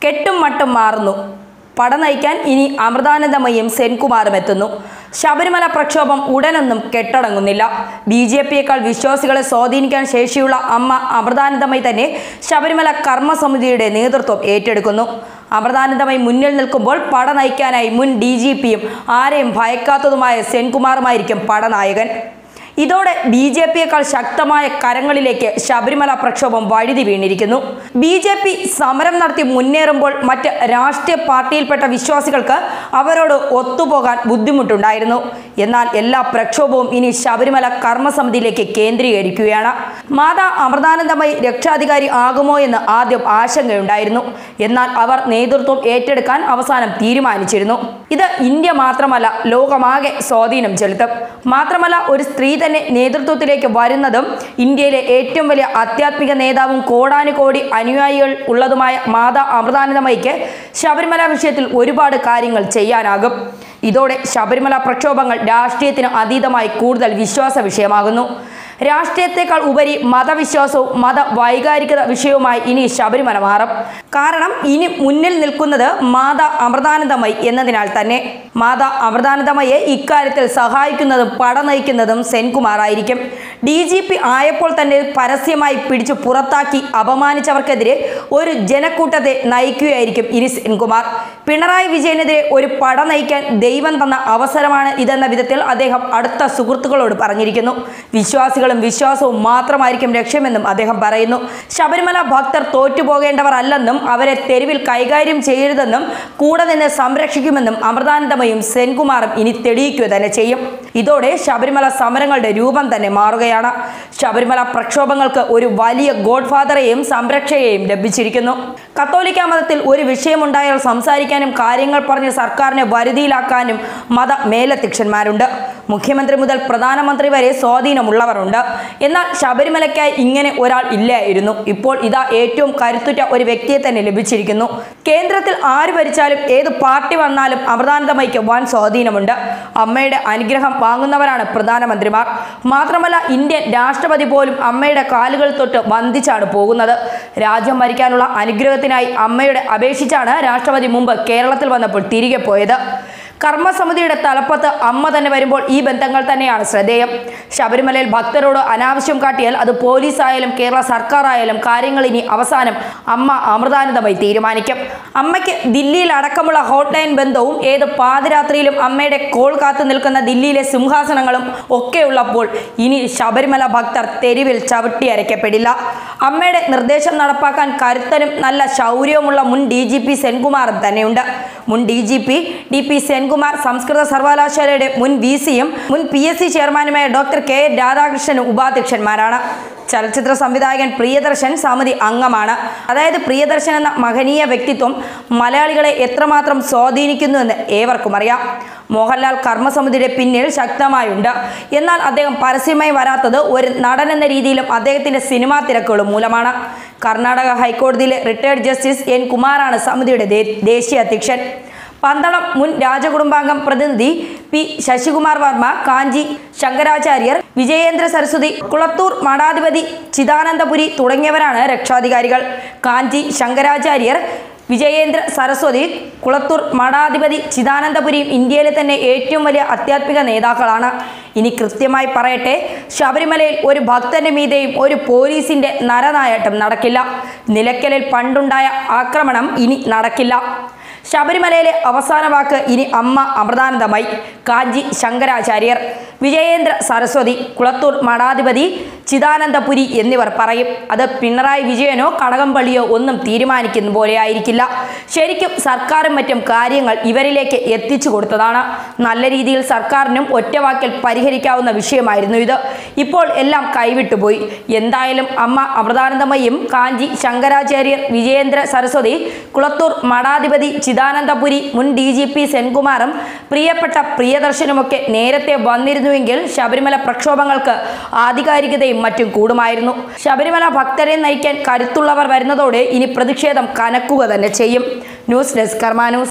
കെട്ടും മട്ടും മാറുന്നു പട നയിക്കാൻ ഇനി അമൃതാനന്ദമയും സെൻകുമാറും എത്തുന്നു ശബരിമല പ്രക്ഷോഭം ഉടനൊന്നും കെട്ടടങ്ങുന്നില്ല ബി ജെ പിയേക്കാൾ വിശ്വാസികളെ സ്വാധീനിക്കാൻ ശേഷിയുള്ള അമ്മ അമൃതാനന്ദമയി തന്നെ ശബരിമല കർമ്മസമിതിയുടെ നേതൃത്വം ഏറ്റെടുക്കുന്നു അമൃതാനന്ദമയി മുന്നിൽ നിൽക്കുമ്പോൾ പട നയിക്കാനായി മുൻ ഡി ജി പിയും ആരെയും ഭയക്കാത്തതുമായ സെൻകുമാറുമായിരിക്കും പടനായകൻ ഇതോടെ ബി ജെ പിയേക്കാൾ ശക്തമായ കരങ്ങളിലേക്ക് ശബരിമല പ്രക്ഷോഭം വഴുതി വീണിരിക്കുന്നു ബി ജെ പി സമരം നടത്തി മുന്നേറുമ്പോൾ മറ്റ് രാഷ്ട്രീയ പാർട്ടിയിൽപ്പെട്ട വിശ്വാസികൾക്ക് അവരോട് ഒത്തുപോകാൻ ബുദ്ധിമുട്ടുണ്ടായിരുന്നു എന്നാൽ എല്ലാ പ്രക്ഷോഭവും ഇനി ശബരിമല കർമ്മസമിതിയിലേക്ക് കേന്ദ്രീകരിക്കുകയാണ് മാതാ അമൃതാനന്ദമയി രക്ഷാധികാരി ആകുമോ എന്ന് ആദ്യം ആശങ്കയുണ്ടായിരുന്നു എന്നാൽ അവർ നേതൃത്വം ഏറ്റെടുക്കാൻ അവസാനം തീരുമാനിച്ചിരുന്നു ഇത് ഇന്ത്യ മാത്രമല്ല ലോകമാകെ സ്വാധീനം ചെലുത്തും മാത്രമല്ല ഒരു സ്ത്രീ തന്നെ നേതൃത്വത്തിലേക്ക് വരുന്നതും ഇന്ത്യയിലെ ഏറ്റവും വലിയ ആധ്യാത്മിക നേതാവും കോടാനുകോടി അനുയായികൾ ഉള്ളതുമായ മാതാ അമൃതാനന്ദമയ്ക്ക് ശബരിമല വിഷയത്തിൽ ഒരുപാട് കാര്യങ്ങൾ ചെയ്യാനാകും ഇതോടെ ശബരിമല പ്രക്ഷോഭങ്ങൾ രാഷ്ട്രീയത്തിന് അതീതമായി കൂടുതൽ വിശ്വാസ വിഷയമാകുന്നു രാഷ്ട്രീയത്തെക്കാൾ ഉപരി മതവിശ്വാസവും മത വൈകാരികത വിഷയവുമായി ഇനി ശബരിമല മാറും കാരണം ഇനി മുന്നിൽ നിൽക്കുന്നത് മാതാ അമൃതാനന്ദമയി എന്നതിനാൽ തന്നെ മാതാ അമൃതാനന്ദമയെ ഇക്കാര്യത്തിൽ സഹായിക്കുന്നതും പട നയിക്കുന്നതും സെൻകുമാർ ആയിരിക്കും ഡി ജി പി ആയപ്പോൾ തന്നെ പരസ്യമായി പിടിച്ചു പുറത്താക്കി അപമാനിച്ചവർക്കെതിരെ ഒരു ജനക്കൂട്ടത്തെ നയിക്കുകയായിരിക്കും ഇനി സെൻകുമാർ പിണറായി വിജയനെതിരെ ഒരു പട നയിക്കാൻ ദൈവം തന്ന അവസരമാണ് ഇതെന്ന വിധത്തിൽ അദ്ദേഹം അടുത്ത സുഹൃത്തുക്കളോട് പറഞ്ഞിരിക്കുന്നു വിശ്വാസികളും വിശ്വാസവും മാത്രമായിരിക്കും ലക്ഷ്യമെന്നും അദ്ദേഹം പറയുന്നു ശബരിമല ഭക്തർ തോറ്റുപോകേണ്ടവർ അല്ലെന്നും അവരെ തെരുവിൽ കൈകാര്യം ചെയ്യരുതെന്നും കൂടെ നിന്ന് സംരക്ഷിക്കുമെന്നും അമൃതാനന്ദമയും സെൻകുമാറും ഇനി തെളിയിക്കുക തന്നെ ചെയ്യും ഇതോടെ ശബരിമല സമരങ്ങളുടെ രൂപം തന്നെ മാറുകയാണ് ശബരിമല പ്രക്ഷോഭങ്ങൾക്ക് ഒരു വലിയ ഗോഡ് ഫാദറെയും സംരക്ഷകയെയും ലഭിച്ചിരിക്കുന്നു കത്തോലിക്ക മതത്തിൽ ഒരു വിഷയമുണ്ടായാൽ സംസാരിക്കാനും കാര്യങ്ങൾ പറഞ്ഞ് സർക്കാരിനെ വരുതിയിലാക്കാനും മത മേലധ്യക്ഷന്മാരുണ്ട് മുഖ്യമന്ത്രി മുതൽ പ്രധാനമന്ത്രി വരെ സ്വാധീനമുള്ളവരുണ്ട് എന്നാൽ ശബരിമലയ്ക്കായി ഇങ്ങനെ ഒരാൾ ഇല്ലായിരുന്നു ഇപ്പോൾ ഇതാ ഏറ്റവും കരുത്തുറ്റ ഒരു വ്യക്തിയെ തന്നെ ലഭിച്ചിരിക്കുന്നു കേന്ദ്രത്തിൽ ആര് ഭരിച്ചാലും ഏത് പാർട്ടി വന്നാലും അമൃതാനന്ദമയ്ക്ക് വൻ സ്വാധീനമുണ്ട് അമ്മയുടെ അനുഗ്രഹം വാങ്ങുന്നവരാണ് പ്രധാനമന്ത്രിമാർ മാത്രമല്ല ഇന്ത്യൻ രാഷ്ട്രപതി പോലും അമ്മയുടെ കാലുകൾ തൊട്ട് വന്ദിച്ചാണ് പോകുന്നത് രാജ്യം ഭരിക്കാനുള്ള അനുഗ്രഹത്തിനായി അമ്മയുടെ അപേക്ഷിച്ചാണ് രാഷ്ട്രപതി മുമ്പ് കേരളത്തിൽ വന്നപ്പോൾ തിരികെ പോയത് കർമ്മസമിതിയുടെ തലപ്പത്ത് അമ്മ തന്നെ വരുമ്പോൾ ഈ ബന്ധങ്ങൾ തന്നെയാണ് ശ്രദ്ധേയം ശബരിമലയിൽ ഭക്തരോട് അനാവശ്യം കാട്ടിയാൽ അത് പോലീസായാലും കേരള സർക്കാർ ആയാലും കാര്യങ്ങൾ ഇനി അവസാനം അമ്മ അമൃതാനന്ദമായി തീരുമാനിക്കും അമ്മയ്ക്ക് ദില്ലിയിൽ അടക്കമുള്ള ഹോട്ട്ലൈൻ ബന്ധവും ഏത് പാതിരാത്രിയിലും അമ്മയുടെ കോൾ കാത്തു നിൽക്കുന്ന ദില്ലിയിലെ സിംഹാസനങ്ങളും ഒക്കെ ഉള്ളപ്പോൾ ഇനി ശബരിമല ഭക്തർ തെരുവിൽ ചവിട്ടി അരയ്ക്കപ്പെടില്ല അമ്മയുടെ നിർദ്ദേശം നടപ്പാക്കാൻ കരുത്തനും നല്ല ശൗര്യവുമുള്ള മുൻ ഡി ജി പി സെൻകുമാറും തന്നെയുണ്ട് മുൻ D G P D P Senkumar സംസ്കൃത സർവകലാശാലയുടെ മുൻ വി സിയും മുൻ പി എസ് സി ചെയർമാനുമായ ഡോക്ടർ കെ രാധാകൃഷ്ണനും ഉപാധ്യക്ഷന്മാരാണ് ചലച്ചിത്ര സംവിധായകൻ പ്രിയദർശൻ സമിതി അംഗമാണ് അതായത് പ്രിയദർശൻ എന്ന മഹനീയ വ്യക്തിത്വം മലയാളികളെ എത്രമാത്രം സ്വാധീനിക്കുന്നുവെന്ന് ഏവർക്കും അറിയാം മോഹൻലാൽ കർമ്മസമിതിയുടെ പിന്നിൽ ശക്തമായുണ്ട് എന്നാൽ അദ്ദേഹം പരസ്യമായി വരാത്തത് ഒരു നടൻ എന്ന രീതിയിലും അദ്ദേഹത്തിന്റെ സിനിമാ തിരക്കുകളും മൂലമാണ് കർണാടക ഹൈക്കോടതിയിലെ റിട്ടയർഡ് ജസ്റ്റിസ് എൻ കുമാറാണ് സമിതിയുടെ ദേ- ദേശീയ അധ്യക്ഷൻ പന്തളം മുൻ രാജകുടുംബാംഗം പ്രതിനിധി പി ശശികുമാർ വർമ്മ കാഞ്ചി ശങ്കരാചാര്യർ വിജയേന്ദ്ര സരസ്വതി കുളത്തൂർ മഠാധിപതി ചിദാനന്ദപുരി തുടങ്ങിയവരാണ് രക്ഷാധികാരികൾ കാഞ്ചി ശങ്കരാചാര്യർ വിജയേന്ദ്ര സരസ്വതി കുളത്തൂർ മഠാധിപതി ചിദാനന്ദപുരിയും ഇന്ത്യയിലെ തന്നെ ഏറ്റവും വലിയ ആധ്യാത്മിക നേതാക്കളാണ് ഇനി കൃത്യമായി പറയട്ടെ ശബരിമലയിൽ ഒരു ഭക്തന്റെ മീതെയും ഒരു പോലീസിന്റെ നരനായട്ടം നടക്കില്ല നിലയ്ക്കലിൽ പണ്ടുണ്ടായ ആക്രമണം ഇനി നടക്കില്ല ശബരിമലയിലെ അവസാന വാക്ക് ഇനി അമ്മ അമൃതാനന്ദമായി കാഞ്ചി ശങ്കരാചാര്യർ വിജയേന്ദ്ര സരസ്വതി കുളത്തൂർ മഠാധിപതി ചിദാനന്ദപുരി എന്നിവർ പറയും അത് പിണറായി വിജയനോ കടകംപള്ളിയോ ഒന്നും തീരുമാനിക്കുന്ന പോലെ ആയിരിക്കില്ല ശരിക്കും സർക്കാരും മറ്റും കാര്യങ്ങൾ ഇവരിലേക്ക് എത്തിച്ചു കൊടുത്തതാണ് നല്ല രീതിയിൽ സർക്കാരിനും ഒറ്റവാക്കിൽ പരിഹരിക്കാവുന്ന വിഷയമായിരുന്നു ഇത് ഇപ്പോൾ എല്ലാം കൈവിട്ടുപോയി എന്തായാലും അമ്മ അമൃതാനന്ദമയും കാഞ്ചി ശങ്കരാചാര്യർ വിജയേന്ദ്ര സരസ്വതി കുളത്തൂർ മഠാധിപതി ചിദാനന്ദപുരി മുൻ ഡി ജി പി സെൻകുമാറും പ്രിയപ്പെട്ട പ്രിയദർശനുമൊക്കെ നേരത്തെ വന്നിരുന്നുവെങ്കിൽ ശബരിമല പ്രക്ഷോഭങ്ങൾക്ക് ആധികാരികതയും മറ്റും കൂടുമായിരുന്നു ശബരിമല ഭക്തരെ നയിക്കാൻ കരുത്തുള്ളവർ വരുന്നതോടെ ഇനി പ്രതിഷേധം കനക്കുക തന്നെ ചെയ്യും ന്യൂസ് ഡെസ്ക് കർമാ ന്യൂസ്